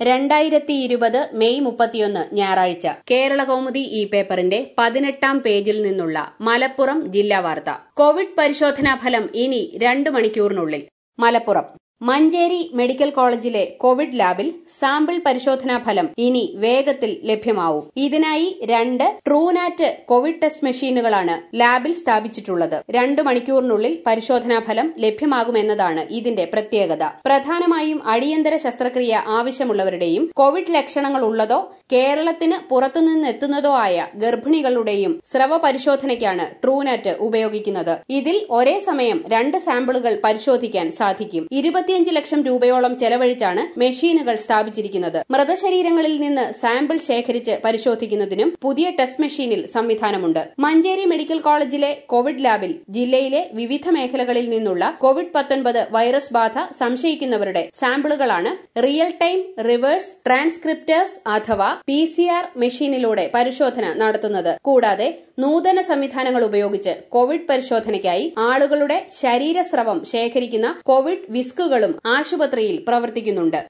രണ്ടായിരത്തി ഇരുപത് മെയ് മുപ്പത്തിയൊന്ന് ഞായറാഴ്ച കേരള കൗമുദി ഈ പേപ്പറിന്റെ പതിനെട്ടാം പേജിൽ നിന്നുള്ള മലപ്പുറം ജില്ലാ വാർത്ത കോവിഡ് പരിശോധനാ ഫലം ഇനി രണ്ട് മണിക്കൂറിനുള്ളിൽ Malappuram Manjeri medical college covid ലാബിൽ സാമ്പിൾ പരിശോധനാ ഫലം ഇനി വേഗത്തിൽ ലഭ്യമാവും ഇതിനായി രണ്ട് ട്രൂനാറ്റ് കോവിഡ് ടെസ്റ്റ് മെഷീനുകളാണ് ലാബിൽ സ്ഥാപിച്ചിട്ടുള്ളത് രണ്ട് മണിക്കൂറിനുള്ളിൽ പരിശോധനാ ഫലം ലഭ്യമാകുമെന്നതാണ് ഇതിന്റെ പ്രത്യേകത പ്രധാനമായും അടിയന്തര ശസ്ത്രക്രിയ ആവശ്യമുള്ളവരുടെയും കോവിഡ് ലക്ഷണങ്ങൾ ഉള്ളതോ കേരളത്തിന് പുറത്തുനിന്ന് എത്തുന്നതോ ആയ ഗർഭിണികളുടെയും സ്രവ പരിശോധനയ്ക്കാണ് ട്രൂനാറ്റ് ഉപയോഗിക്കുന്നത് ഇതിൽ ഒരേ സമയം രണ്ട് സാമ്പിളുകൾ പരിശോധിക്കാൻ സാധിക്കും ഇരുപത്തിയഞ്ച് ലക്ഷം രൂപയോളം ചെലവഴിച്ചാണ് മെഷീനുകൾ സ്ഥാപിച്ചിരിക്കുന്നത് മൃതശരീരങ്ങളിൽ നിന്ന് സാമ്പിൾ ശേഖരിച്ച് പരിശോധിക്കുന്നതിനും പുതിയ ടെസ്റ്റ് മെഷീനിൽ സംവിധാനമുണ്ട് മഞ്ചേരി മെഡിക്കൽ കോളേജിലെ കോവിഡ് ലാബിൽ ജില്ലയിലെ വിവിധ മേഖലകളിൽ നിന്നുള്ള കോവിഡ് പത്തൊൻപത് വൈറസ് ബാധ സംശയിക്കുന്നവരുടെ സാമ്പിളുകളാണ് റിയൽ ടൈം റിവേഴ്സ് ട്രാൻസ്ക്രിപ്റ്റേഴ്സ് അഥവാ പി സി ആർ മെഷീനിലൂടെ പരിശോധന നടത്തുന്നത് കൂടാതെ നൂതന സംവിധാനങ്ങൾ ഉപയോഗിച്ച് കോവിഡ് പരിശോധനയ്ക്കായി ആളുകളുടെ ശരീരസ്രവം ശേഖരിക്കുന്ന കോവിഡ് വിസ്കുകളും ആശുപത്രിയിൽ പ്രവർത്തിക്കുന്നുണ്ട്